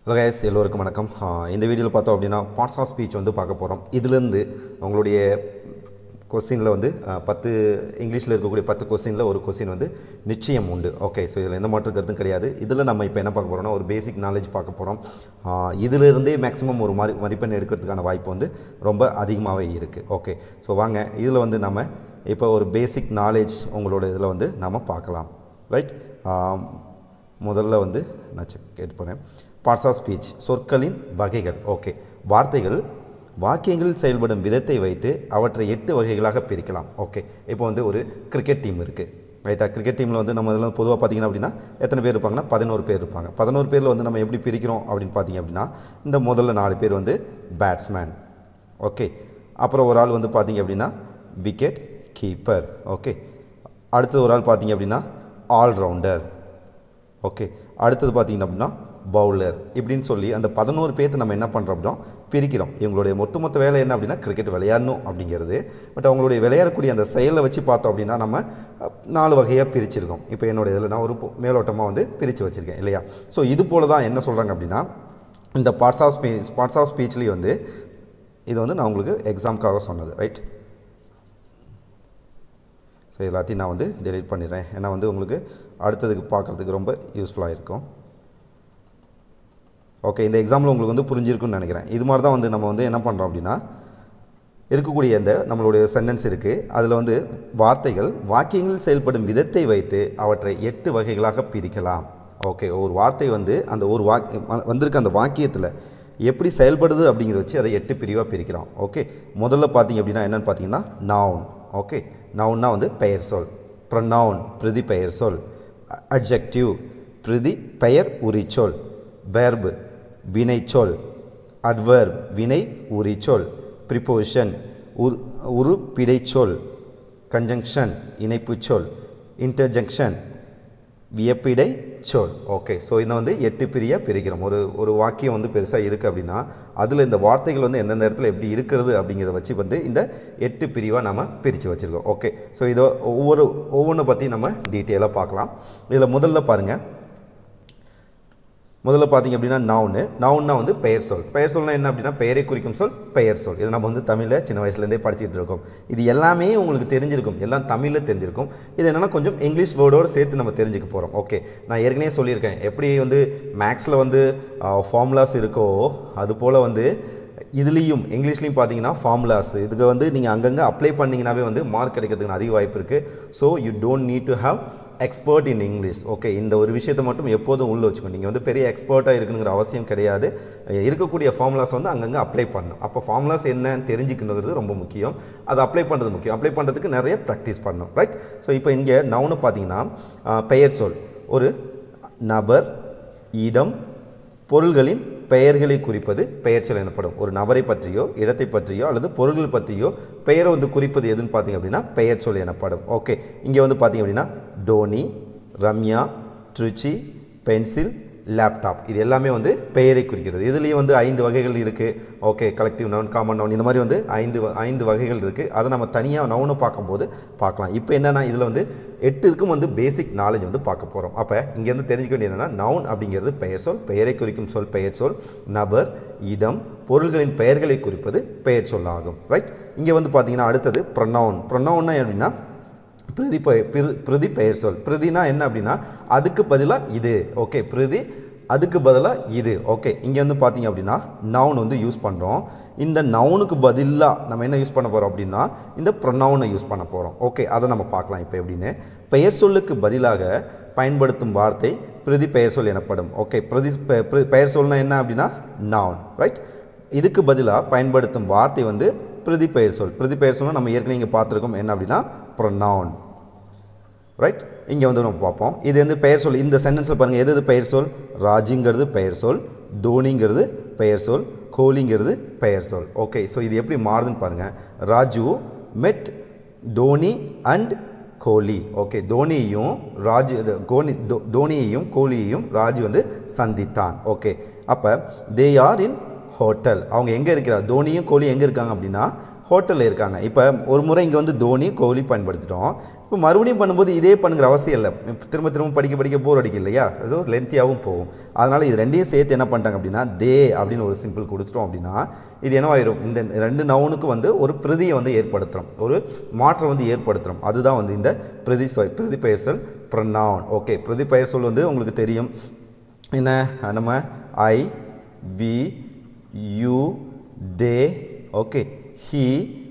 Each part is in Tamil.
ஹலோ கைஸ் எல்லோருக்கும் வணக்கம் ஆ, இந்த வீடியோவில் பார்த்தோம் அப்படின்னா பார்ட்ஸ் ஆஃப் ஸ்பீச் வந்து பார்க்க போகிறோம் இதுலேருந்து உங்களுடைய கொஸ்டினில் வந்து ஆ, பத்து இங்கிலீஷில் இருக்கக்கூடிய பத்து கொஸ்டினில் ஒரு கொஸ்டின் வந்து நிச்சயம் உண்டு ஓகே ஸோ இதில் எந்த மாற்று கருத்தும் கிடையாது இதில் நம்ம இப்போ என்ன பார்க்க போகிறோம்னா ஒரு பேசிக் நாலேஜ் பார்க்க போகிறோம் இதிலிருந்தே மேக்ஸிமம் ஒரு மாதிரி மதிப்பெண் எடுக்கிறதுக்கான வாய்ப்பு வந்து ரொம்ப அதிகமாகவே இருக்குது ஓகே ஸோ வாங்க இதில் வந்து நம்ம இப்போ ஒரு பேசிக் நாலேஜ் உங்களோட இதில் வந்து நம்ம பார்க்கலாம் ரைட் முதல்ல வந்து நான் செக் கேட்டு போகிறேன் பார்ட்ஸ் ஆஃப் ஸ்பீச் சொற்களின் வகைகள் ஓகே வார்த்தைகள் வாக்கியங்களில் செயல்படும் விதத்தை வைத்து அவற்றை எட்டு வகைகளாக பிரிக்கலாம் ஓகே இப்போ வந்து ஒரு கிரிக்கெட் டீம் இருக்குது ரைட்டா கிரிக்கெட் டீமில் வந்து நம்ம இதில் பொதுவாக பார்த்தீங்கன்னா அப்படின்னா எத்தனை பேர் இருப்பாங்கன்னா பதினோரு பேர் இருப்பாங்க பதினோரு பேரில் வந்து நம்ம எப்படி பிரிக்கிறோம் அப்படின்னு பார்த்தீங்க அப்படின்னா இந்த முதல்ல நாலு பேர் வந்து பேட்ஸ்மேன் ஓகே அப்புறம் ஒரு ஆள் வந்து பார்த்தீங்க அப்படின்னா விக்கெட் கீப்பர் ஓகே அடுத்தது ஒரு ஆள் பார்த்தீங்க அப்படின்னா ஆல்ரவுண்டர் ஓகே அடுத்தது பார்த்தீங்க அப்படின்னா பவுலர் இப்படின்னு சொல்லி அந்த பதினோரு பேர்த்து நம்ம என்ன பண்ணுறோம் அப்படின்னா பிரிக்கிறோம் இவங்களுடைய ஒட்டுமொத்த வேலை என்ன அப்படின்னா கிரிக்கெட் விளையாடணும் அப்படிங்கிறது பட் அவங்களுடைய விளையாடக்கூடிய அந்த செயலை வச்சு பார்த்தோம் அப்படின்னா நம்ம அஹ், நாலு வகையாக பிரிச்சிருக்கோம் இப்போ என்னோட இதில் நான் ஒரு பொ- மேலோட்டமாக வந்து பிரித்து வச்சுருக்கேன் இல்லையா ஸோ இது போல தான் என்ன சொல்கிறாங்க அப்படின்னா இந்த parts of speech parts of ஸ்பீச்லேயும் வந்து இது வந்து நான் உங்களுக்கு எக்ஸாம்க்காக சொன்னது ரைட் ஸோ எல்லாத்தையும் நான் வந்து டெலீட் பண்ணிடுறேன் ஏன்னா வந்து உங்களுக்கு அடுத்ததுக்கு பார்க்குறதுக்கு ரொம்ப யூஸ்ஃபுல்லாக இருக்கும் ஓகே இந்த எக்ஸாம்பிள் உங்களுக்கு வந்து புரிஞ்சிருக்கும்னு நினைக்கிறேன் இது மாதிரி தான் வந்து நம்ம வந்து என்ன பண்ணுறோம் அப்படின்னா இருக்கக்கூடிய இந்த நம்மளுடைய சென்டென்ஸ் இருக்குது அதில் வந்து வார்த்தைகள் வாக்கியங்களில் செயல்படும் விதத்தை வைத்து அவற்றை எட்டு வகைகளாக பிரிக்கலாம் ஓகே ஒரு வார்த்தை வந்து அந்த ஒரு வாக் வந்திருக்க அந்த வாக்கியத்தில் எப்படி செயல்படுது அப்படிங்கிறத வச்சு அதை எட்டு பிரிவாக பிரிக்கிறோம் ஓகே முதல்ல பார்த்தீங்க அப்படின்னா என்னென்னு பார்த்தீங்கன்னா நவுன் ஓகே நவுன்னா வந்து பெயர் சொல் ப்ரொனவுன் பிரதி பெயர் சொல் அட்ஜெக்டிவ் பிரதி பெயர் உரிச்சொல் வெர்பு வினைச்சொல் அட்வர்ப் வினை உரிச்சொல் ப்ரிப்போஷன் உரு உருப்பிடைச்சொல் கன்ஜங்ஷன் இணைப்புச் சொல் இன்டர்ஜங்ஷன் வியப்பிடை சொல் ஓகே ஸோ இதை வந்து எட்டு பிரியாக பிரிக்கிறோம் ஒரு ஒரு வாக்கியம் வந்து பெருசாக இருக்குது அப்படின்னா அதில் இந்த வார்த்தைகள் வந்து எந்தெந்த இடத்துல எப்படி இருக்கிறது அப்படிங்கிறத வச்சு வந்து இந்த எட்டு பிரிவாக நம்ம பிரித்து வச்சுருக்கோம் ஓகே ஸோ இதோ ஒவ்வொரு ஒவ்வொன்றை பற்றி நம்ம டீட்டெயிலாக பார்க்கலாம் இதில் முதல்ல பாருங்கள் முதல்ல பார்த்தீங்க அப்படின்னா நவுனு நவுன்னா வந்து பெயர் சொல் பெயர் சொல்னா என்ன அப்படின்னா பெயரை குறிக்கும் சொல் பெயர் சொல் இது நம்ம வந்து தமிழில் சின்ன வயசுலேருந்தே படிச்சுட்டு இருக்கோம் இது எல்லாமே உங்களுக்கு தெரிஞ்சிருக்கும் எல்லாம் தமிழில் தெரிஞ்சிருக்கும் இது என்னென்னா கொஞ்சம் இங்கிலீஷ் வேர்டோடு சேர்த்து நம்ம தெரிஞ்சுக்க போகிறோம் ஓகே நான் ஏற்கனவே சொல்லியிருக்கேன் எப்படி வந்து மேக்ஸில் வந்து ஃபார்முலாஸ் இருக்கோ அது போல் வந்து இதுலேயும் இங்கிலீஷ்லேயும் பார்த்தீங்கன்னா ஃபார்முலாஸ் இதுக்கு வந்து நீங்கள் அங்கங்கே அப்ளை பண்ணிங்கனாவே வந்து மார்க் கிடைக்கிறதுக்கு அதிக வாய்ப்பு இருக்குது so you don't need to have expert in English okay இந்த ஒரு விஷயத்தை மட்டும் எப்போதும் உள்ள வச்சுக்கணும் நீங்கள் வந்து பெரிய எக்ஸ்பர்ட்டாக இருக்கணுங்கிற அவசியம் கிடையாது இருக்கக்கூடிய ஃபார்முலாஸ் வந்து அங்கங்கே அப்ளை பண்ணணும் அப்போ ஃபார்முலாஸ் என்னன்னு தெரிஞ்சுக்கணுங்கிறது ரொம்ப முக்கியம் அதை அப்ளை பண்ணுறது முக்கியம் அப்ளை பண்ணுறதுக்கு நிறைய ப்ராக்டிஸ் பண்ணணும் ரைட் ஸோ இப்போ இங்கே நவுனு பார்த்தீங்கன்னா ஆஹ், பெயர் சொல் ஒரு நபர் இடம் பொருள்களின் பெயர்களை குறிப்பது பெயர்ச்சொல் எனப்படும் ஒரு நபரை பற்றியோ இடத்தை பற்றியோ அல்லது பொருள்கள் பற்றியோ பெயரை வந்து குறிப்பது எதுன்னு பார்த்தீங்க அப்படின்னா பெயர்ச்சொல் எனப்படும் ஓகே இங்கே வந்து பார்த்தீங்க அப்படின்னா Tony Ramya Trichy pencil laptop இது எல்லாமே வந்து பெயரை குறிக்கிறது இதுலேயும் வந்து ஐந்து வகைகள் இருக்குது okay collective noun common noun இந்த மாதிரி வந்து ஐந்து வ- ஐந்து வகைகள் இருக்குது அதை நம்ம தனியாக நவுனை பார்க்கும்போது பார்க்கலாம் இப்போ என்னென்னா இதில் வந்து எட்டுக்கும் வந்து பேசிக் நாலேஜ் வந்து பார்க்க போகிறோம் அப்போ இங்கேருந்து தெரிஞ்சுக்க வேண்டியது என்னென்னா நவுன் அப்படிங்கிறது பெயர் சொல் பெயரை குறிக்கும் சொல் பெயர் சொல் நபர் இடம் பொருள்களின் பெயர்களை குறிப்பது பெயர் சொல் ஆகும் ரைட் இங்கே வந்து பார்த்தீங்கன்னா அடுத்தது ப்ரொனவுன் ப்ரொனவுன்னா எப்படின்னா பிரதி பெயர் பிரு- பிரதி பெயர் சொல் பிரதினா என்ன அப்படின்னா அதுக்கு பதிலாக இது ஓகே பிரதி அதுக்கு பதிலாக இது ஓகே இங்கே வந்து பார்த்தீங்க அப்படின்னா நவுன் வந்து யூஸ் பண்ணுறோம் இந்த நவுனுக்கு பதிலாக நம்ம என்ன யூஸ் பண்ண போகிறோம் அப்படின்னா இந்த ப்ரொனவுனை யூஸ் பண்ண போகிறோம் ஓகே அதை நம்ம பார்க்கலாம் இப்போ எப்படின்னு பெயர் சொல்லுக்கு பதிலாக பயன்படுத்தும் வார்த்தை பிரதி பெயர் சொல் எனப்படும் ஓகே பிரதி பெ- பெ- பெயர் சொல்னா என்ன அப்படின்னா நவுன் ரைட் இதுக்கு பதிலாக பயன்படுத்தும் வார்த்தை வந்து பிரதி பெயர் சொல் பிரதி பெயர் சொல்னா நம்ம ஏற்கனவே இங்கே பார்த்துருக்கோம் என்ன அப்படின்னா ப்ரொனவுன் ரைட் இங்கே வந்து நம்ம பார்ப்போம் இது வந்து பெயர் சொல் இந்த சென்டென்ஸில் பாருங்கள் எது எது பெயர் சொல் ராஜுங்கிறது பெயர் சொல் தோனிங்கிறது பெயர் சொல் கோலிங்கிறது பெயர் சொல் ஓகே ஸோ இது எப்படி மாறுதுன்னு பாருங்கள் Raju met Dhoni and Kohli okay தோனியையும் ராஜு இது கோனி தோ- தோனியையும் கோலியையும் ராஜு வந்து சந்தித்தான் ஓகே அப்போ தே ஆர் இன் ஹோட்டல் அவங்க எங்கே இருக்கிறார் தோனியும் கோலி எங்கே இருக்காங்க அப்படின்னா ஹோட்டலில் இருக்காங்க இப்போ ஒரு முறை இங்கே வந்து தோனி கோலி பயன்படுத்திட்டோம் இப்போ மறுபடியும் பண்ணும்போது இதே பண்ணுங்கிற அவசியம் இல்லை இப்ப திரும்ப திரும்ப படிக்க படிக்க போர் அடிக்கும் இல்லையா அது லென்த்தியாகவும் போகும் அதனால் இது ரெண்டையும் சேர்த்து என்ன பண்ணிட்டாங்க அப்படின்னா தே அப்படின்னு ஒரு சிம்பிள் கொடுத்துட்டோம் அப்படின்னா இது என்னவாயிரும் இந்த ரெண்டு நவுனுக்கு வந்து ஒரு பிரதியை வந்து ஏற்படுத்துகிறோம் ஒரு மாற்றம் வந்து ஏற்படுத்துகிறோம் அதுதான் வந்து இந்த பிரதி சொல் பிரதி பெயர்சல் ப்ரனவுன் ஓகே பிரதி பெயர்சொல் வந்து உங்களுக்கு தெரியும் என்ன நம்ம I we you they okay he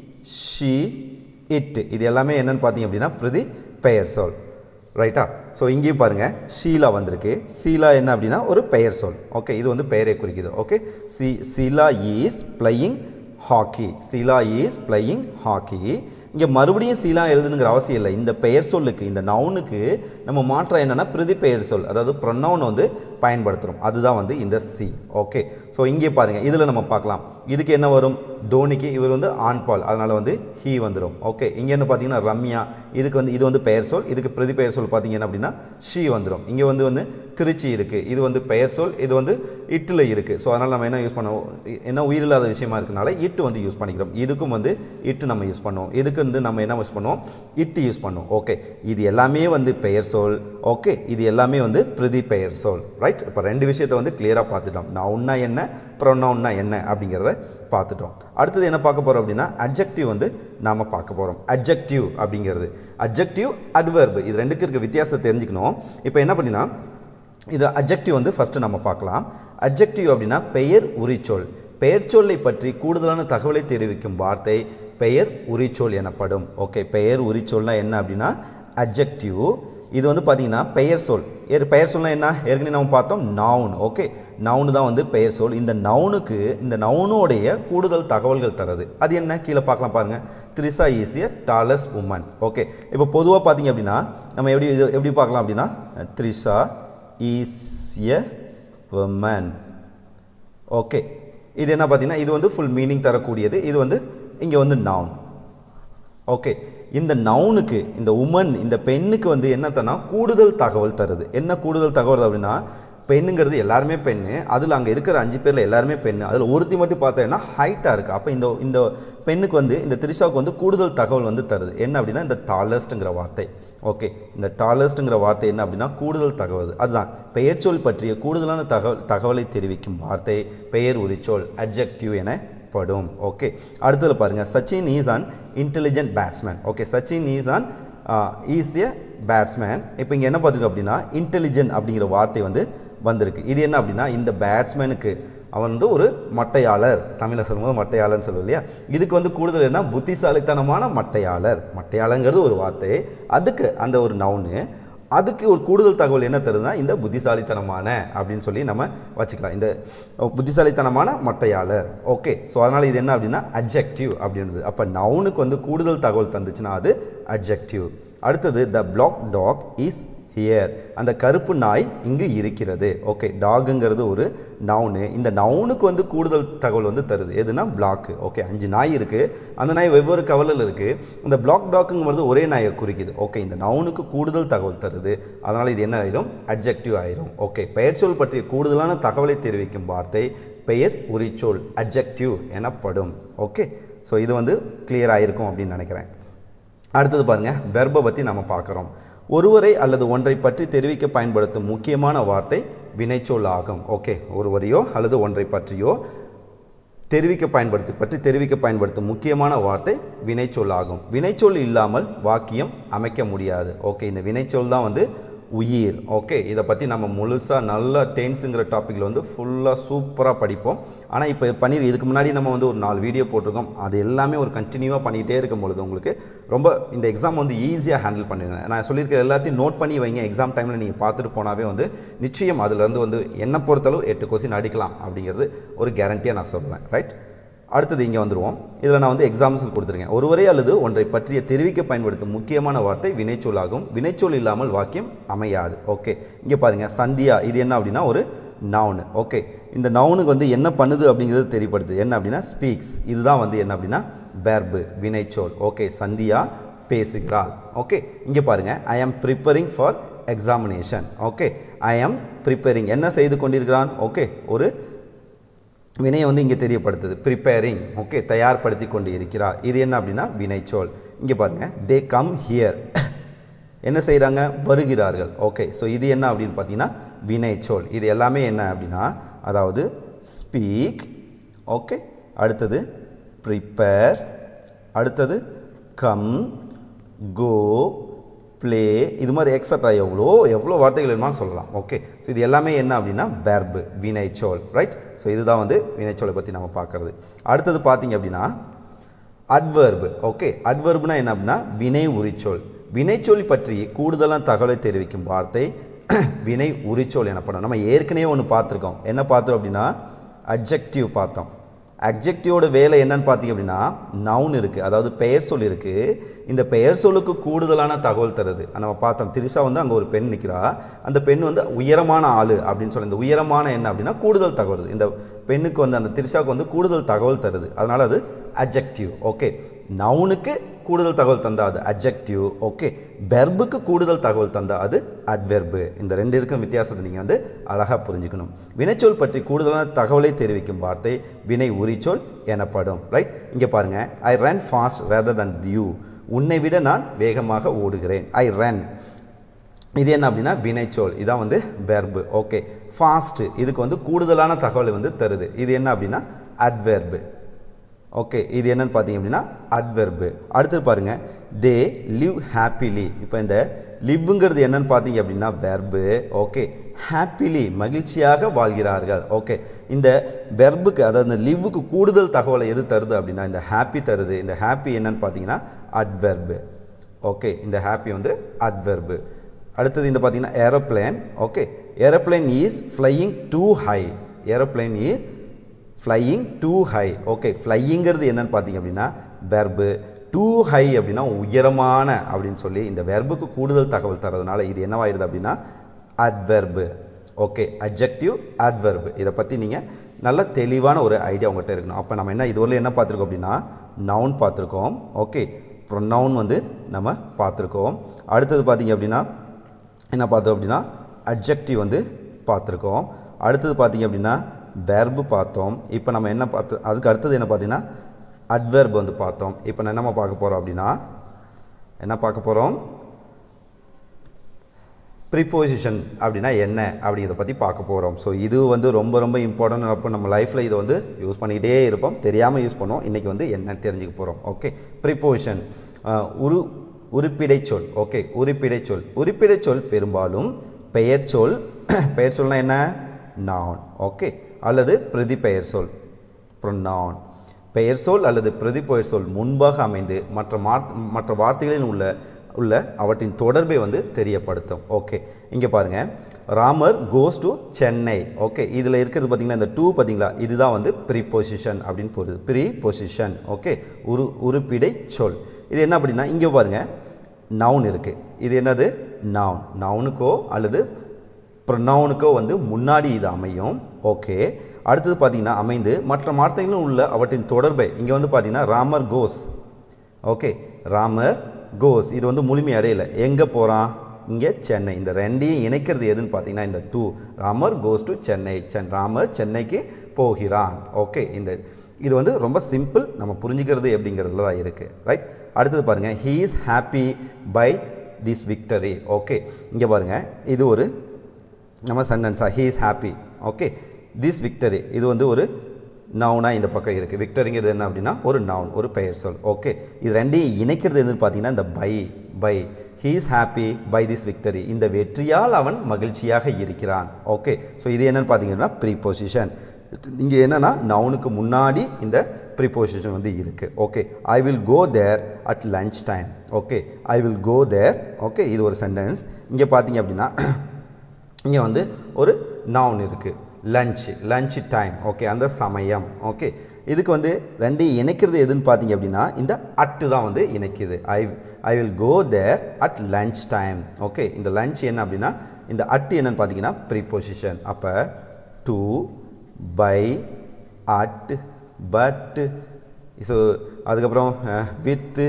she it இது எல்லாமே என்னன்னு பார்த்தீங்க அப்படின்னா பிரதி பெயர் சொல் ரைட்டா ஸோ இங்கேயும் பாருங்கள் ஷீலா வந்திருக்கு சீலா என்ன அப்படின்னா ஒரு பெயர் சொல் ஓகே இது வந்து பெயரை குறிக்குது ஓகே சி Sheela is playing hockey Sheela is playing hockey இங்கே மறுபடியும் சீலா எழுதுனுங்கிற அவசியம் இல்லை இந்த பெயர் சொல்லுக்கு இந்த நவுனுக்கு நம்ம மாற்றம் என்னென்னா பிரதி பெயர் சொல் அதாவது ப்ரொனவுன் வந்து பயன்படுத்துகிறோம் அதுதான் வந்து இந்த சி ஓகே ஸோ இங்கே பாருங்கள் இதில் நம்ம பார்க்கலாம் இதுக்கு என்ன வரும் தோனிக்கு இவர் வந்து ஆண்பால் அதனால் வந்து ஹீ வந்துடும் ஓகே இங்கே என்ன பார்த்தீங்கன்னா ரம்யா இதுக்கு வந்து இது வந்து பெயர் சொல் இதுக்கு பிரதி பெயர் சொல் பார்த்தீங்கன்னா அப்படின்னா ஷீ வந்துடும் இங்கே வந்து வந்து திருச்சி இருக்குது இது வந்து பெயர் சொல் இது வந்து இட்டில் இருக்குது ஸோ அதனால் நம்ம என்ன யூஸ் பண்ணுவோம் என்ன உயிரில்லாத விஷயமா இருக்கனால இட்டு வந்து யூஸ் பண்ணிக்கிறோம் இதுக்கும் வந்து இட்டு நம்ம யூஸ் பண்ணுவோம் இதுக்கு வந்து நம்ம என்ன யூஸ் பண்ணுவோம் இட்டு யூஸ் பண்ணுவோம் ஓகே இது எல்லாமே வந்து பெயர் சொல் ஓகே இது எல்லாமே வந்து பிரதி பெயர் சொல் ரைட் இப்போ ரெண்டு விஷயத்தை வந்து கிளியராக பார்த்துட்டோம் நவுன்னா என்ன ப்ரொனவுன்னா என்ன அப்படிங்கிறத பார்த்துட்டோம் அடுத்தது என்ன பார்க்க போகிறோம் அப்படின்னா அட்ஜெக்டிவ் வந்து நாம் பார்க்க போகிறோம் அட்ஜெக்டிவ் அப்படிங்கிறது அட்ஜெக்டிவ் அட்வர்பு இது ரெண்டுக்கு இருக்க வித்தியாசத்தை தெரிஞ்சுக்கணும் இப்போ என்ன பண்ணினா இது அட்ஜெக்டிவ் வந்து ஃபஸ்ட்டு நம்ம பார்க்கலாம் அட்ஜெக்டிவ் அப்படின்னா பெயர் உரிச்சொல் பெயர் சொல்லை பற்றி கூடுதலான தகவலை தெரிவிக்கும் வார்த்தை பெயர் உரிச்சொல் எனப்படும் ஓகே பெயர் உரிச்சொல்னா என்ன அப்படின்னா அட்ஜெக்டிவ் இது வந்து பார்த்தீங்கன்னா பெயர் சொல் ஏறு பெயர் சொல்னா என்ன ஏற்கனவே நம்ம பார்த்தோம் நவுன் ஓகே நவுனு தான் வந்து பெயர் சொல் இந்த நவுனுக்கு இந்த நவுனோடைய கூடுதல் தகவல்கள் தருது அது என்ன கீழே பார்க்கலாம் பாருங்கள் Trisha is a tallest woman okay இப்போ பொதுவாக பார்த்தீங்க அப்படின்னா நம்ம எப்படி இது எப்படி பார்க்கலாம் அப்படின்னா Trisha is a woman okay இது என்ன பார்த்தீங்கன்னா இது வந்து ஃபுல் மீனிங் தரக்கூடியது இது வந்து இங்கே வந்து நவுன் ஓகே இந்த நவுனுக்கு இந்த உமன் இந்த பெண்ணுக்கு வந்து என்ன தரனா கூடுதல் தகவல் தருது என்ன கூடுதல் தகவல் அப்படின்னா பெண்ணுங்கிறது எல்லாருமே பெண்ணு அதில் அங்கே இருக்கிற அஞ்சு பேரில் எல்லாருமே பெண்ணு அதில் ஒருத்தி மட்டும் பார்த்தேன்னா ஹைட்டாக இருக்குது அப்போ இந்த இந்த பெண்ணுக்கு வந்து இந்த திரிஷாவுக்கு வந்து கூடுதல் தகவல் வந்து தருது என்ன அப்படின்னா இந்த டாலஸ்ட்டுங்கிற வார்த்தை ஓகே இந்த டாலஸ்ட்டுங்கிற வார்த்தை என்ன அப்படின்னா கூடுதல் தகவல் அதுதான் பெயர் சொல் பற்றிய கூடுதலான தகவல் தகவலை தெரிவிக்கும் வார்த்தை பெயர் உரிச்சொல் அட்ஜெக்டிவ் என படும் ஓகே அடுத்தது பாருங்கள் Sachin is an intelligent batsman okay Sachin is an is a batsman இப்போ இங்கே என்ன பார்த்துருக்கு அப்படின்னா இன்டெலிஜென்ட் அப்படிங்கிற வார்த்தை வந்து வந்திருக்கு இது என்ன அப்படின்னா இந்த பேட்ஸ்மேனுக்கு அவன் வந்து ஒரு மட்டையாளர் தமிழில் சொல்லும்போது மட்டையாளர்னு சொல்லுவோம் இல்லையா இதுக்கு வந்து கூடுதல் என்ன புத்திசாலித்தனமான மட்டையாளர் மட்டையாளங்கிறது ஒரு வார்த்தை அதுக்கு அந்த ஒரு நவுனு அதுக்கு ஒரு கூடுதல் தகவல் என்ன தருதுன்னா இந்த புத்திசாலித்தனமான அப்படின்னு சொல்லி நம்ம வச்சுக்கலாம் இந்த புத்திசாலித்தனமான மட்டையாளர் ஓகே ஸோ அதனால் இது என்ன அப்படின்னா அட்ஜெக்டிவ் அப்படின்றது அப்போ நவுனுக்கு வந்து கூடுதல் தகவல் தந்துச்சுன்னா அது அட்ஜெக்டிவ் அடுத்தது the black dog is here அந்த கருப்பு நாய் இங்கு இருக்கிறது ஓகே டாகுங்கிறது ஒரு நவுனு இந்த நவுனுக்கு வந்து கூடுதல் தகவல் வந்து தருது எதுனா பிளாக்கு ஓகே அஞ்சு நாய் இருக்குது அந்த நாய் வெவ்வேறு கவலில் இருக்குது இந்த பிளாக் டாக்குங்கிறது ஒரே நாயை குறிக்குது ஓகே இந்த நவுனுக்கு கூடுதல் தகவல் தருது அதனால் இது என்ன ஆயிரும் அட்ஜெக்டிவ் ஆயிரும் ஓகே பெயர் சொல் பற்றிய கூடுதலான தகவலை தெரிவிக்கும் வார்த்தை பெயர் உரிச்சொல் அட்ஜெக்டிவ் எனப்படும் ஓகே ஸோ இது வந்து கிளியர் ஆகிருக்கும் அப்படின்னு நினைக்கிறேன் அடுத்தது பாருங்கள் வெர்பை பற்றி நம்ம பார்க்குறோம் ஒருவரை அல்லது ஒன்றை பற்றி தெரிவிக்க பயன்படுத்தும் முக்கியமான வார்த்தை வினைச்சொல் ஆகும் ஓகே ஒருவரையோ அல்லது ஒன்றை பற்றியோ தெரிவிக்க பயன்படுத்தி பற்றி தெரிவிக்க பயன்படுத்தும் முக்கியமான வார்த்தை வினைச்சொல் ஆகும் வினைச்சொல் இல்லாமல் வாக்கியம் அமைக்க முடியாது ஓகே இந்த வினைச்சொல் தான் வந்து உயிர் ஓகே இதை பற்றி நம்ம முழுசாக நல்ல டென்ஸுங்கிற டாப்பிக்கில் வந்து ஃபுல்லாக சூப்பராக படிப்போம் ஆனால் இப்போ பண்ணி இதுக்கு முன்னாடி நம்ம வந்து ஒரு நாலு வீடியோ போட்டிருக்கோம் அது எல்லாமே ஒரு கண்டினியூவாக பண்ணிகிட்டே இருக்கும் பொழுது உங்களுக்கு ரொம்ப இந்த எக்ஸாம் வந்து ஈஸியாக ஹேண்டில் பண்ணிடுங்க நான் சொல்லியிருக்க எல்லாத்தையும் நோட் பண்ணி வைங்க எக்ஸாம் டைமில் நீங்கள் பார்த்துட்டு போனாவே வந்து நிச்சயம் அதுலேருந்து வந்து என்னை பொறுத்தளவு எட்டு கொஸ்டின் அடிக்கலாம் அப்படிங்கிறது ஒரு கேரண்டியாக நான் சொல்லுவேன் ரைட் அடுத்தது இங்கே வந்துடுவோம் இதில் நான் வந்து எக்ஸாம்பிள்ஸ் கொடுத்துருக்கேன் ஒருவரே அல்லது ஒன்றை பற்றிய தெரிவிக்க பயன்படுத்தும் முக்கியமான வார்த்தை வினைச்சொல் ஆகும் வினைச்சொல் இல்லாமல் வாக்கியம் அமையாது ஓகே இங்கே பாருங்கள் சந்தியா இது என்ன அப்படின்னா ஒரு நவுனு ஓகே இந்த நவுனுக்கு வந்து என்ன பண்ணுது அப்படிங்கிறது தெரியப்படுது என்ன அப்படின்னா ஸ்பீக்ஸ் இதுதான் வந்து என்ன அப்படின்னா வேர்பு வினைச்சொல் ஓகே சந்தியா பேசுகிறாள் ஓகே இங்கே பாருங்கள் I am preparing for examination okay I am preparing என்ன செய்து கொண்டிருக்கிறான் ஓகே ஒரு வினையை வந்து இங்கே தெரியப்படுத்துது ப்ரிப்பேரிங் ஓகே தயார்படுத்தி கொண்டு இருக்கிறார் இது என்ன அப்படின்னா வினைச்சொல் இங்கே பாருங்கள் தே கம் ஹியர் என்ன செய்கிறாங்க வருகிறார்கள் ஓகே ஸோ இது என்ன அப்படின்னு பார்த்தீங்கன்னா வினைச்சொல் இது எல்லாமே என்ன அப்படின்னா அதாவது ஸ்பீக் ஓகே அடுத்தது ப்ரிப்பேர் அடுத்தது கம் கோ ப்ளே இது மாதிரி எக்ஸட்ரா எவ்வளோ எவ்வளோ வார்த்தைகள் வேணுமா சொல்லலாம் ஓகே ஸோ இது எல்லாமே என்ன அப்படின்னா வெர்பு வினைச்சொல் ரைட் ஸோ இதுதான் வந்து வினைச்சொலை பற்றி நம்ம பார்க்குறது அடுத்தது பார்த்தீங்க அப்படின்னா அட்வர்பு ஓகே அட்வர்புனா என்ன அப்படின்னா வினை உரிச்சொல் வினைச்சொல் பற்றி கூடுதலான தகவலை தெரிவிக்கும் வார்த்தை வினை உரிச்சொல் எனப்படும் நம்ம ஏற்கனவே ஒன்று பார்த்துருக்கோம் என்ன பார்த்தோம் அப்படின்னா அட்ஜெக்டிவ் பார்த்தோம் அட்ஜெக்டிவோட வேலை என்னன்னு பார்த்தீங்க அப்படின்னா நவுன் இருக்குது அதாவது பெயர் சொல் இருக்குது இந்த பெயர் சொல்லுக்கு கூடுதலான தகவல் தருது நம்ம பார்த்தோம் திரிசா வந்து அங்கே ஒரு பெண் நிற்கிறா அந்த பெண் வந்து உயரமான ஆள் அப்படின்னு சொல்லி இந்த உயரமான என்ன அப்படின்னா கூடுதல் தகவல் இந்த பெண்ணுக்கு வந்து அந்த திரிசாவுக்கு வந்து கூடுதல் தகவல் தருது அதனால் அது அட்ஜெக்டிவ் ஓகே நவுனுக்கு கூடுதல் தகவல் தந்தா அது அட்ஜெக்டிவ் ஓகே வெர்புக்கு கூடுதல் தகவல் தந்தா அது அட்வெர்பு இந்த ரெண்டு இருக்கும் வித்தியாசத்தை நீங்கள் வந்து அழகாக புரிஞ்சுக்கணும் வினைச்சொல் பற்றி கூடுதலான தகவலை தெரிவிக்கும் வார்த்தை வினை உரிச்சொல் எனப்படும் ரைட் இங்கே பாருங்கள் I run fast rather than you உன்னை விட நான் வேகமாக ஓடுகிறேன் ஐ ரன் இது என்ன அப்படின்னா வினைச்சொல் இதான் வந்து வெர்பு ஓகே ஃபாஸ்ட்டு இதுக்கு வந்து கூடுதலான தகவலை வந்து தருது இது என்ன அப்படின்னா அட்வெர்பு ஓகே இது என்னன்னு பார்த்தீங்க அப்படின்னா அட்வெர்பு அடுத்தது பாருங்கள் தே லிவ் ஹாப்பிலி இப்போ இந்த லிவ்ங்கிறது என்னன்னு பார்த்தீங்க அப்படின்னா வெர்பு ஓகே ஹாப்பிலி மகிழ்ச்சியாக வாழ்கிறார்கள் ஓகே இந்த வெர்புக்கு அதாவது இந்த லிவ்வுக்கு கூடுதல் தகவலை எது தருது அப்படின்னா இந்த ஹாப்பி தருது இந்த ஹாப்பி என்னன்னு பார்த்தீங்கன்னா அட்வெர்பு ஓகே இந்த ஹாப்பி வந்து அட்வெர்பு அடுத்தது இந்த பார்த்தீங்கன்னா aeroplane okay aeroplane is flying too high aeroplane is flying too high okay ஃப்ளையிங்கிறது என்னன்னு பார்த்தீங்க அப்படின்னா வெர்பு டூ ஹை அப்படின்னா உயரமான அப்படின்னு சொல்லி இந்த வெர்புக்கு கூடுதல் தகவல் தரதுனால இது என்னவாயிடுது அப்படின்னா அட்வெர்பு ஓகே அட்ஜெக்டிவ் அட்வெர்பு இதை பற்றி நீங்கள் நல்ல தெளிவான ஒரு ஐடியா உங்கள்கிட்ட இருக்கணும் அப்போ நம்ம என்ன இதுவரையில் என்ன பார்த்துருக்கோம் அப்படின்னா நவுன் பார்த்துருக்கோம் ஓகே ப்ரொனவுன் வந்து நம்ம பார்த்துருக்கோம் அடுத்தது பார்த்தீங்க அப்படின்னா என்ன பார்த்தோம் அப்படின்னா அட்ஜெக்டிவ் வந்து பார்த்துருக்கோம் அடுத்தது பார்த்தீங்க அப்படின்னா வெர்பு பார்த்தோம் இப்போ நம்ம என்ன பார்த்து அதுக்கு அடுத்தது என்ன பார்த்தீங்கன்னா அட்வெர்ப் வந்து பார்த்தோம் இப்போ நான் என்னம்மா பார்க்க போகிறோம் அப்படின்னா என்ன பார்க்க போகிறோம் ப்ரிப்போசிஷன் அப்படின்னா என்ன அப்படிங்கிறத பற்றி பார்க்க போகிறோம் ஸோ இது வந்து ரொம்ப ரொம்ப இம்பார்ட்டன்ட் அப்போ நம்ம லைஃப்பில் இதை வந்து யூஸ் பண்ணிக்கிட்டே இருப்போம் தெரியாமல் யூஸ் பண்ணுவோம் இன்றைக்கி வந்து என்ன தெரிஞ்சுக்க போகிறோம் ஓகே ப்ரிப்போசிஷன் உரு உறுப்பிடைச்சொல் ஓகே உறுப்பிடைச்சொல் உறுப்பிடைச்சொல் பெரும்பாலும் பெயர் சொல் பெயர் சொல்னா என்ன நவுன் ஓகே அல்லது பிரதி பெயர் சொல் ப்ரொனவுன் பெயர் சொல் அல்லது பிரதி பெயர் சொல் முன்பாக அமைந்து மற்ற மார் மற்ற வார்த்தைகளில் உள்ள உள்ள அவற்றின் தொடர்பை வந்து தெரியப்படுத்தும் ஓகே இங்கே பாருங்கள் Ramar goes to Chennai okay இதில் இருக்கிறது பார்த்தீங்களா இந்த டூ பார்த்தீங்களா இதுதான் வந்து ப்ரீபொசிஷன் அப்படின்னு போகுது ப்ரீ பொசிஷன் ஓகே உரு உருப்பிடை சொல் இது என்ன அப்படின்னா இங்கே பாருங்கள் நவுன் இருக்குது இது என்னது நவுன் நவுனுக்கோ அல்லது ப்ரொனவுனுக்கோ வந்து முன்னாடி இது அமையும் ஓகே அடுத்தது பார்த்தீங்கன்னா அமைந்து மற்ற வார்த்தைகளும் உள்ள அவற்றின் தொடர்பை இங்கே வந்து பார்த்தீங்கன்னா Ramar goes okay Ramar goes இது வந்து முழுமை அடையலை எங்கே போகிறான் இங்கே சென்னை இந்த ரெண்டையும் இணைக்கிறது எதுன்னு பார்த்தீங்கன்னா இந்த to Ramar goes to Chennai சென் ராமர் சென்னைக்கு போகிறான் ஓகே இந்த இது வந்து ரொம்ப சிம்பிள் நம்ம புரிஞ்சுக்கிறது எப்படிங்கிறதுல தான் இருக்குது ரைட் அடுத்தது பாருங்கள் he is happy by this victory okay இங்கே பாருங்கள் இது ஒரு நம்ம சென்டென்ஸாக he is happy okay this victory இது வந்து ஒரு நவுனாக இந்த பக்கம் இருக்குது விக்டரிங்கிறது என்ன அப்படின்னா ஒரு நவுன் ஒரு பெயர் சொல் ஓகே இது ரெண்டையும் இணைக்கிறது எதுன்னு பார்த்தீங்கன்னா இந்த by by he is happy by this victory இந்த வெற்றியால் அவன் மகிழ்ச்சியாக இருக்கிறான் ஓகே ஸோ இது என்னன்னு பார்த்தீங்கன்னா ப்ரீபொசிஷன் இங்கே என்னென்னா நவுனுக்கு முன்னாடி இந்த ப்ரிப்போசிஷன் வந்து இருக்குது okay I will go there at lunch time okay I will go there okay இது ஒரு சென்டென்ஸ் இங்கே பார்த்தீங்க அப்படின்னா இங்கே வந்து ஒரு நவுன் இருக்குது லஞ்ச் லஞ்ச் டைம் ஓகே அந்த சமயம் ஓகே இதுக்கு வந்து ரெண்டு இணைக்கிறது எதுன்னு பார்த்தீங்க அப்படின்னா இந்த அட்டு தான் வந்து இணைக்குது I I will go there at lunch time okay இந்த லஞ்ச் என்ன அப்படின்னா இந்த அட்டு என்னன்னு பார்த்தீங்கன்னா ப்ரீபொசிஷன் அப்போ to by at but so அதுக்கப்புறம் வித்து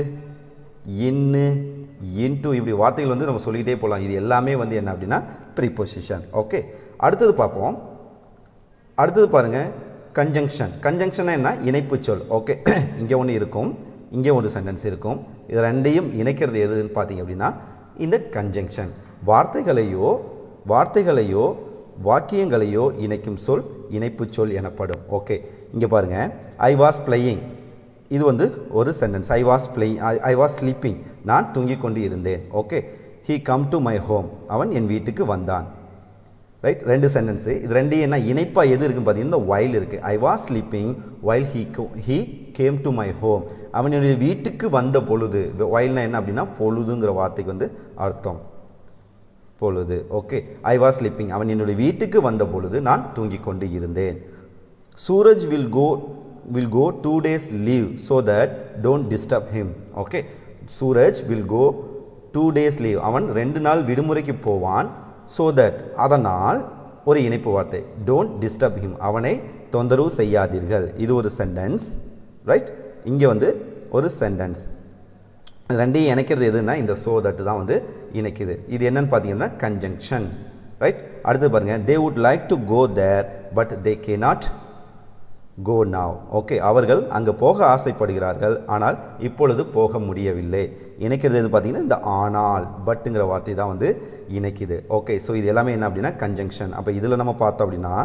இன்னு இன்ட்டு இப்படி வார்த்தைகள் வந்து நம்ம சொல்லிக்கிட்டே போகலாம் இது எல்லாமே வந்து என்ன அப்படின்னா ப்ரீபொசிஷன் ஓகே அடுத்தது பார்ப்போம் அடுத்தது பாருங்கள் கன்ஜங்ஷன் கன்ஜங்ஷன் என்ன இணைப்பு சொல் ஓகே இங்கே ஒன்று இருக்கும் இங்கே ஒரு சென்டென்ஸ் இருக்கும் இது ரெண்டையும் இணைக்கிறது எதுன்னு பார்த்தீங்க அப்படின்னா இந்த கன்ஜங்ஷன் வார்த்தைகளையோ வார்த்தைகளையோ வாக்கியங்களையோ இணைக்கும் சொல் இணைப்பு சொல் எனப்படும் ஓகே இங்கே பாருங்கள் ஐ வாஸ் பிளேயிங் இது வந்து ஒரு sentence I was playing I was sleeping நான் தூங்கிக் கொண்டு இருந்தேன் okay he come to my home அவன் என் வீட்டுக்கு வந்தான் ரைட் ரெண்டு சென்டென்ஸு இது ரெண்டையும் என்ன இணைப்பாக எது இருக்குன்னு பார்த்தீங்கன்னா இந்த வைல் இருக்குது I was sleeping while he he came to my home அவனுடைய வீட்டுக்கு வந்த பொழுது வைல்னா என்ன அப்படின்னா பொழுதுங்கிற வார்த்தைக்கு வந்து அர்த்தம் பொழுது ஓகே ஐ வாஸ் ஸ்லீப்பிங் அவன் என்னுடைய வீட்டுக்கு வந்த பொழுது நான் தூங்கிக் கொண்டு இருந்தேன் Suraj will go will go two days leave so that don't disturb him okay Suraj will go two days leave அவன் ரெண்டு நாள் விடுமுறைக்கு போவான் ஸோ தட் அதனால் ஒரு இணைப்பு வார்த்தை டோன்ட் டிஸ்டர்ப் ஹிம் அவனை தொந்தரவு செய்யாதீர்கள் இது ஒரு சென்டென்ஸ் ரைட் இங்கே வந்து ஒரு சென்டென்ஸ் ரெண்டையும் இணைக்கிறது எதுன்னா இந்த சோ தட்டு தான் வந்து இணைக்குது இது என்னன்னு பார்த்தீங்கன்னா கன்ஜங்ஷன் ரைட் அடுத்து பாருங்கள் they would like to go there but they can not go now okay அவர்கள் அங்கே போக ஆசைப்படுகிறார்கள் ஆனால் இப்பொழுது போக முடியவில்லை இணைக்கிறது எது பார்த்தீங்கன்னா இந்த ஆனால் பட்டுங்கிற வார்த்தை தான் வந்து இணைக்குது ஓகே ஸோ இது எல்லாமே என்ன அப்படின்னா கன்ஜங்ஷன் அப்போ இதில் நம்ம பார்த்தோம் அப்படின்னா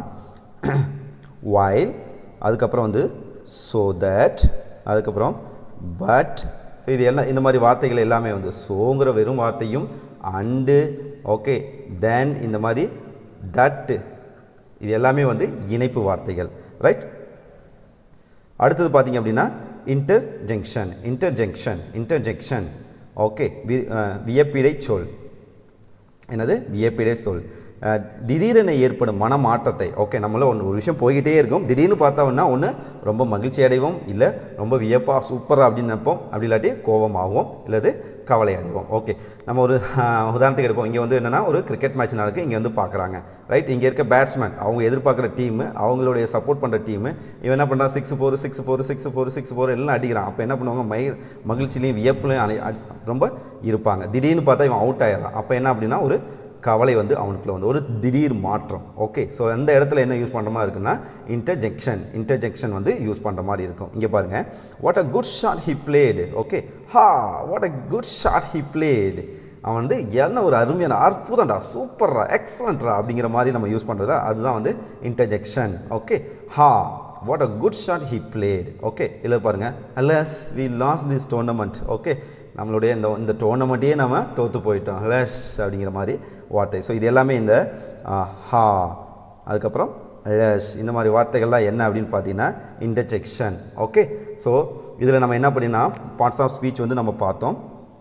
வைல் அதுக்கப்புறம் வந்து ஸோ தட் அதுக்கப்புறம் பட் ஸோ இது எல்லாம் இந்த மாதிரி வார்த்தைகள் எல்லாமே வந்து சோங்கிற வெறும் வார்த்தையும் அண்டு ஓகே தென் இந்த மாதிரி தட்டு இது எல்லாமே வந்து இணைப்பு வார்த்தைகள் ரைட் அடுத்தது பார்த்தீங்க அப்படின்னா இன்டர்ஜெங்ஷன் இன்டர்ஜெங்ஷன் இன்டர்ஜெக்ஷன் ஓகே வி வியப்பிடை சொல் என்னது வியப்பிடை சொல் அஹ், திடீரென ஏற்படும் மனமாற்றத்தை ஓகே நம்மள ஒன்று ஒரு விஷயம் போய்கிட்டே இருக்கும் திடீர்னு பார்த்தோம்னா ஒன்று ரொம்ப மகிழ்ச்சி அடைவோம் இல்லை ரொம்ப வியப்பா சூப்பராக அப்படின்னு நினைப்போம் அப்படி இல்லாட்டி கோபமாகவும் இல்லது கவலை அடைவோம் ஓகே நம்ம ஒரு அஹ், உதாரணத்துக்கு எடுப்போம் இங்கே வந்து என்னென்னா ஒரு கிரிக்கெட் மேட்ச் நடக்கு இங்கே வந்து பார்க்குறாங்க ரைட் இங்கே இருக்க பேட்ஸ்மேன் அவங்க எதிர்பார்க்குற டீமு அவங்களுடைய சப்போர்ட் பண்ணுற டீமு இவன் என்ன பண்ணுறான் six four six four six four six four எல்லாம் அடிக்கிறான் அப்போ என்ன பண்ணுவாங்க மை மகிழ்ச்சிலையும் வியப்புலையும் அணி- அடி- ரொம்ப இருப்பாங்க திடீர்னு பார்த்தா இவன் அவுட் ஆயிடுறான் அப்போ என்ன அப்படின்னா ஒரு கவலை வந்து அவனுக்குள்ள வந்து ஒரு திடீர் மாற்றம் ஓகே ஸோ அந்த இடத்துல என்ன யூஸ் பண்ணுற மாதிரி இருக்குன்னா இன்டர்ஜெக்ஷன் இன்டர்ஜெக்ஷன் வந்து யூஸ் பண்ணுற மாதிரி இருக்கும் இங்கே பாருங்கள் what a good shot he played okay ha what a good shot he played அவன் வந்து என்ன ஒரு அருமையான அற்புதம்டா சூப்பர்ரா எக்ஸலண்ட்ரா அப்படிங்கிற மாதிரி நம்ம யூஸ் பண்ணுறதா அதுதான் வந்து interjection okay ha what a good shot he played okay இல்லை பாருங்கள் alas we lost this tournament okay நம்மளுடைய இந்த இந்த டோர்னமெண்ட்டையே நம்ம தோற்று போயிட்டோம் ஹலஸ் அப்படிங்கிற மாதிரி வார்த்தை ஸோ இது எல்லாமே இந்த ஆ, ஹா அதுக்கப்புறம் லஸ் இந்த மாதிரி வார்த்தைகள்லாம் என்ன அப்படின்னு பார்த்தீங்கன்னா இன்டர்ஜெக்ஷன் ஓகே ஸோ இதில் நம்ம என்ன பண்ணினா பார்ட்ஸ் ஆஃப் ஸ்பீச் வந்து நம்ம பார்த்தோம்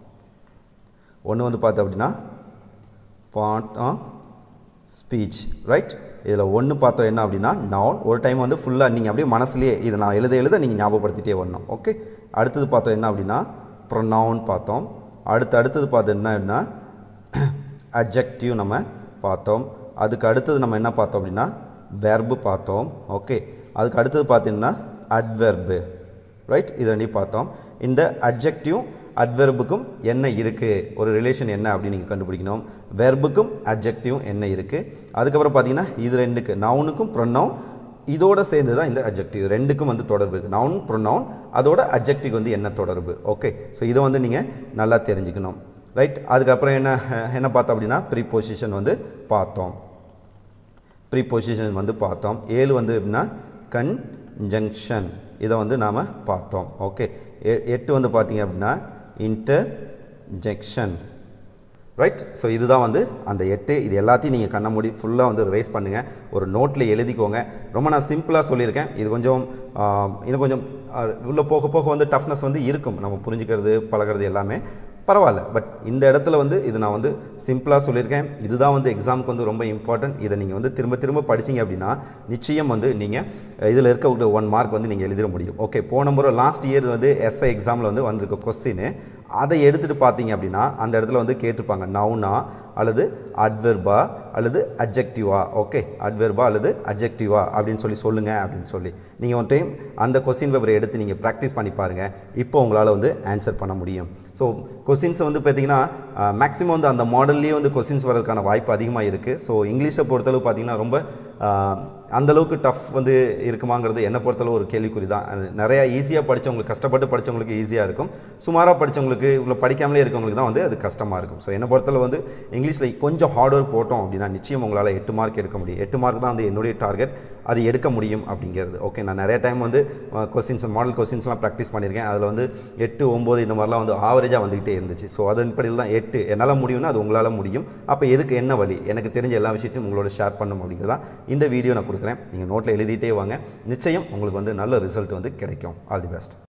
ஒன்று வந்து பார்த்தோம் அப்படின்னா பார்ட் ஆஃப் ஸ்பீச் ரைட் இதில் ஒன்று பார்த்தோம் என்ன அப்படின்னா நவுன் ஒரு டைம் வந்து ஃபுல்லாக நீங்கள் அப்படியே மனசுலேயே இதை நான் எழுத எழுத நீங்கள் ஞாபகப்படுத்திட்டே வரணும் ஓகே அடுத்தது பார்த்தோம் என்ன அப்படின்னா ப்ரொனவுன் பார்த்தோம் அடுத்து அடுத்தது பார்த்தோம் என்ன அப்படின்னா அட்ஜெக்டிவ் நம்ம பார்த்தோம் அதுக்கு அடுத்தது நம்ம என்ன பார்த்தோம் அப்படின்னா வெர்பு பார்த்தோம் ஓகே அதுக்கு அடுத்தது பார்த்தீங்கன்னா அட்வெர்பு ரைட் இது ரெண்டையும் பார்த்தோம் இந்த அட்ஜெக்டிவ் அட்வெர்புக்கும் என்ன இருக்குது ஒரு ரிலேஷன் என்ன அப்படின்னு நீங்கள் கண்டுபிடிக்கணும் வெர்புக்கும் அட்ஜெக்டிவும் என்ன இருக்குது அதுக்கப்புறம் பார்த்தீங்கன்னா இது ரெண்டுக்கு நவுனுக்கும் ப்ரொனவுன் இதோட சேர்ந்து தான் இந்த அட்ஜெக்டிவ் ரெண்டுக்கும் வந்து தொடர்பு இருக்குது நவுன் ப்ரொனவுன் அதோட அட்ஜெக்டிவ் வந்து என்ன தொடர்பு ஓகே ஸோ இதை வந்து நீங்கள் நல்லா தெரிஞ்சுக்கணும் ரைட் அதுக்கப்புறம் என்ன என்ன பார்த்தோம் அப்படின்னா ப்ரீபொசிஷன் வந்து பார்த்தோம் ப்ரீபொசிஷன் வந்து பார்த்தோம் ஏழு வந்து எப்படின்னா கன்ஜங்ஷன் இதை வந்து நாம் பார்த்தோம் ஓகே எட்டு வந்து பார்த்தீங்க அப்படின்னா இன்டர்ஜெக்ஷன் ரைட் ஸோ இதுதான் வந்து அந்த எட்டு இது எல்லாத்தையும் நீங்கள் கண்ண மூடி ஃபுல்லாக வந்து ரிவைஸ் பண்ணுங்கள் ஒரு நோட்டில் எழுதிக்கோங்க ரொம்ப நான் சிம்பிளாக சொல்லியிருக்கேன் இது கொஞ்சம் ஆம், இன்னும் கொஞ்சம் உள்ளே போக போக வந்து டஃப்னஸ் வந்து இருக்கும் நம்ம புரிஞ்சுக்கிறது பழகிறது எல்லாமே பரவாயில்ல பட் இந்த இடத்துல வந்து இது நான் வந்து சிம்பிளாக சொல்லியிருக்கேன் இதுதான் வந்து எக்ஸாமுக்கு வந்து ரொம்ப இம்பார்ட்டன்ட் இதை நீங்கள் வந்து திரும்ப திரும்ப படிச்சீங்க அப்படின்னா நிச்சயம் வந்து நீங்கள் இதில் இருக்க ஒன் மார்க் வந்து நீங்கள் எழுதிட முடியும் ஓகே போன முறை லாஸ்ட் இயர் வந்து எஸ்ஐ எக்ஸாமில் வந்து வந்திருக்க கொஸ்டின் அதை எடுத்துகிட்டு பார்த்தீங்க அப்படின்னா அந்த இடத்துல வந்து கேட்டிருப்பாங்க நவுனா அல்லது அட்வெர்பா அல்லது அட்ஜெக்டிவா ஓகே அட்வெர்பா அல்லது அட்ஜெக்டிவா அப்படின்னு சொல்லி சொல்லுங்கள் அப்படின்னு சொல்லி நீங்கள் ஒன் டைம் அந்த கொஸ்டின் பேப்பரை எடுத்து நீங்கள் ப்ராக்டிஸ் பண்ணி பாருங்கள் இப்போ உங்களால் வந்து ஆன்சர் பண்ண முடியும் ஸோ கொஸ்டின்ஸை வந்து பார்த்தீங்கன்னா மேக்ஸிமம் வந்து அந்த மாடல்லேயே வந்து கொஸ்டின்ஸ் வரதுக்கான வாய்ப்பு அதிகமாக இருக்குது ஸோ இங்கிலீஷை பொறுத்தளவு பார்த்தீங்கன்னா ரொம்ப அந்தளவுக்கு டஃப் வந்து இருக்குமாங்கிறது என்னை பொறுத்தளவு ஒரு கேள்விக்குறி தான் அது நிறையா ஈஸியாக படித்தவங்களுக்கு கஷ்டப்பட்டு படித்தவங்களுக்கு ஈஸியாக இருக்கும் சுமாராக படித்தவங்களுக்கு இவ்வளோ படிக்காமலே இருக்கவங்களுக்கு தான் வந்து அது கஷ்டமாக இருக்கும் ஸோ என்னை பொறுத்தளவு வந்து இங்கிலீஷில் கொஞ்சம் ஹார்ட் ஒர்க் போட்டோம் அப்படின்னா நிச்சயம் உங்களால் எட்டு மார்க் எடுக்க முடியும் எட்டு மார்க் தான் வந்து என்னுடைய டார்கெட் அது எடுக்க முடியும் அப்படிங்கிறது ஓகே நான் நிறைய டைம் வந்து கொஸ்டின்ஸ் மாடல் கொஸ்டின்ஸ்லாம் ப்ராக்டிஸ் பண்ணியிருக்கேன் அதில் வந்து எட்டு ஒம்பது இந்த மாதிரிலாம் வந்து ஆவரேஜாக வந்துகிட்டே இருந்துச்சு ஸோ அதன் படியில் தான் எட்டு என்னால் முடியும்னா அது உங்களால் முடியும் அப்போ எதுக்கு என்ன வழி எனக்கு தெரிஞ்ச எல்லா விஷயத்தையும் உங்களோட ஷேர் பண்ணணும் அப்படிங்கிறது தான் இந்த வீடியோ நான் கொடுக்குறேன் நீங்கள் நோட்டில் எழுதிட்டே வாங்க நிச்சயம் உங்களுக்கு வந்து நல்ல ரிசல்ட் வந்து கிடைக்கும் ஆல் தி பெஸ்ட்